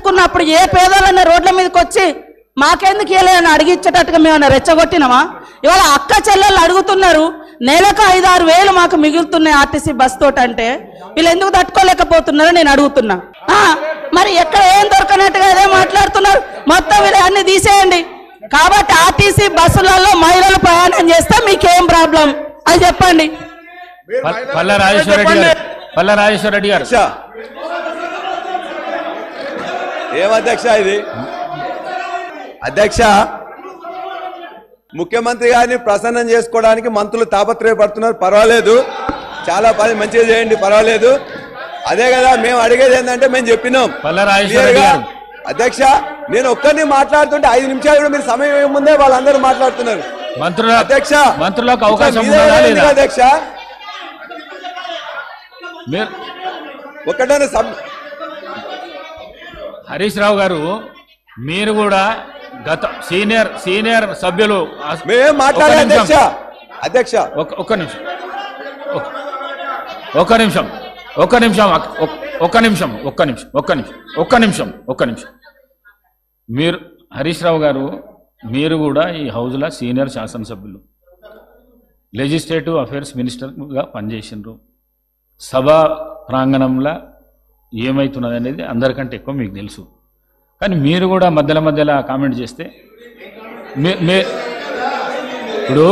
తీసుకున్నప్పుడు ఏ పేదలన్న రోడ్ల మీదకి వచ్చి మాకెందుకు ఇవ్వలేదని అడిగిచ్చేటట్టుగా మేము రెచ్చగొట్టినామా ఇవాళ అక్క చెల్లెళ్ళు అడుగుతున్నారు నెలకు ఐదు ఆరు వేలు మాకు మిగులుతున్నాయి ఆర్టీసీ బస్ తోటి అంటే వీళ్ళు ఎందుకు తట్టుకోలేకపోతున్నారో నేను అడుగుతున్నా ఆ, మరి ఎక్కడ ఏం దొరకనట్టుగా అదే మాట్లాడుతున్నారు మొత్తం వీళ్ళు అన్ని తీసేయండి కాబట్టి ఆర్టీసీ బస్సులలో మహిళలు ప్రయాణం చేస్తే మీకేం ప్రాబ్లం అది చెప్పండి పల్- పల్ల రాజేశ్వర రెడ్డి గారు పల్ల రాజేశ్వర రెడ్డి గారు అధ్యక్ష ఏం అధ్యక్ష ఇది అధ్యక్ష ముఖ్యమంత్రి గారిని ప్రసన్నం చేసుకోవడానికి మంత్రులు తాపత్రయపడుతున్నారు పర్వాలేదు చాలా పని మంచిగా చేయండి పర్వాలేదు అదే కదా మేము అడిగేది ఏంటంటే మేము చెప్పినాం పల్ల రాజేశ్వర రెడ్డి క్లియర్గా, గారు. అధ్యక్ష నేను ఒక్కరిని మాట్లాడుతుంటే ఐదు నిమిషాలు కూడా మీరు సమయం ఇవ్వక ముందే వాళ్ళందరూ మాట్లాడుతున్నారు మంత్రుల అధ్యక్ష మంత్రులకు అవకాశం మీదే ఉన్నదా ఉంది లేదా అధ్యక్ష మీరు ఒక్కటనే సబ్ హరీష్ రావు గారు మీరు కూడా గత సీనియర్ సీనియర్ సభ్యులు అస్- మేమేం మాట్లాడే ఒక్క నిమిషం. అధ్యక్ష అధ్యక్ష ఒక్క- ఒక్క నిమిషం ఒక్క- ఒక్క నిమిషం ఒక్క నిమిషం అక్- ఒక్- ఒక్క నిమిషం ఒక్క నిమిషం ఒక్క నిమిషం ఒక్క నిమిషం ఒక్క నిమిషం మీరు హరీష్ రావు గారు మీరు కూడా ఈ హౌజ్లో సీనియర్ శాసనసభ్యులు లెజిస్లేటివ్ అఫైర్స్ మినిస్టర్గా పనిచేసినారు సభా ప్రాంగణంలో ఏమవుతున్నది అనేది అందరికంటే ఎక్కువ మీకు తెలుసు కానీ మీరు కూడా మధ్యలో మధ్యలో కామెంట్ చేస్తే మీ- మీ ఇప్పుడు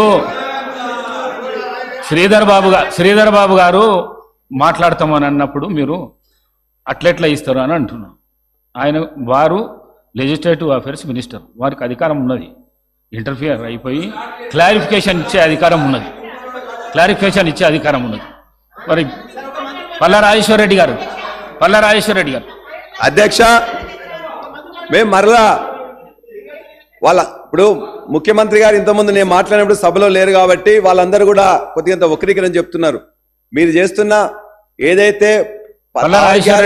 శ్రీధర్ బాబు గా శ్రీధర్ బాబు గారు మాట్లాడతామని అన్నప్పుడు మీరు అట్లెట్లా ఇస్తారు అని అంటున్నాను ఆయన వారు లెజిస్లేటివ్ అఫైర్స్ మినిస్టర్ వారికి అధికారం ఉన్నది ఇంటర్ఫియర్ అయిపోయి క్లారిఫికేషన్ ఇచ్చే అధికారం ఉన్నది క్లారిఫికేషన్ ఇచ్చే అధికారం ఉన్నది మరి పల్ల రాజేశ్వర రెడ్డి గారు పల్ల రాజేశ్వర రెడ్డి గారు అధ్యక్ష మేము మరలా వాళ్ళ ఇప్పుడు ముఖ్యమంత్రి గారు ఇంతకుముందు నేను మాట్లాడినప్పుడు సభలో లేరు కాబట్టి వాళ్ళందరూ కూడా కొద్దిగా వక్రీకరణ చెప్తున్నారు మీరు చేస్తున్న ఏదైతే పల్ల రాజేశ్వర